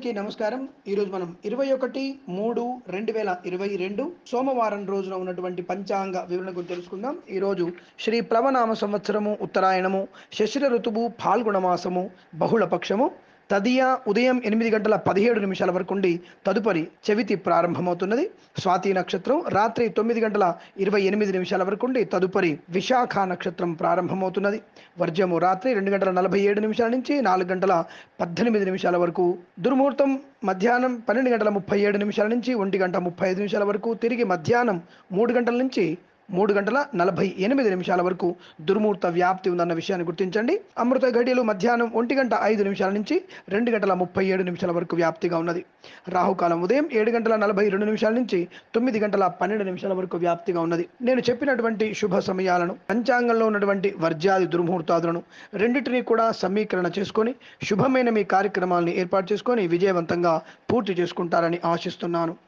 అందరికీ నమస్కారం ఈరోజు మనం ఇరవై ఒకటి మూడు రెండు వేల ఇరవై రెండు సోమవారం రోజున ఉన్నటువంటి పంచాంగ వివరణ గురించి తెలుసుకుందాం ఈరోజు శ్రీ ప్లవనామ సంవత్సరము ఉత్తరాయణము శశిర ఋతువు పాల్గొన మాసము బహుళ పక్షము తదియ ఉదయం ఎనిమిది గంటల పదిహేడు నిమిషాల వరకు ఉండి తదుపరి చవితి ప్రారంభమవుతున్నది స్వాతి నక్షత్రం రాత్రి తొమ్మిది గంటల ఇరవై ఎనిమిది నిమిషాల వరకు ఉండి తదుపరి విశాఖ నక్షత్రం ప్రారంభమవుతున్నది వర్జము రాత్రి రెండు గంటల నలభై ఏడు నిమిషాల నుంచి నాలుగు గంటల పద్దెనిమిది నిమిషాల వరకు దుర్ముహూర్తం మధ్యాహ్నం పన్నెండు గంటల ముప్పై ఏడు నిమిషాల నుంచి ఒంటి గంట ముప్పై ఐదు నిమిషాల వరకు తిరిగి మధ్యాహ్నం మూడు గంటల నుంచి మూడు గంటల నలభై ఎనిమిది నిమిషాల వరకు దుర్ముహూర్త వ్యాప్తి ఉందన్న విషయాన్ని గుర్తించండి అమృత ఘడియలు మధ్యాహ్నం ఒంటి గంట ఐదు నిమిషాల నుంచి రెండు గంటల ముప్పై ఏడు నిమిషాల వరకు వ్యాప్తిగా ఉన్నది రాహుకాలం ఉదయం ఏడు గంటల నలభై రెండు నిమిషాల నుంచి తొమ్మిది గంటల పన్నెండు నిమిషాల వరకు వ్యాప్తిగా ఉన్నది నేను చెప్పినటువంటి శుభ సమయాలను పంచాంగంలో ఉన్నటువంటి వర్జాది దుర్ముహూర్తాదులను రెండింటినీ కూడా సమీకరణ చేసుకొని శుభమైన మీ కార్యక్రమాలను ఏర్పాటు చేసుకొని విజయవంతంగా పూర్తి చేసుకుంటారని ఆశిస్తున్నాను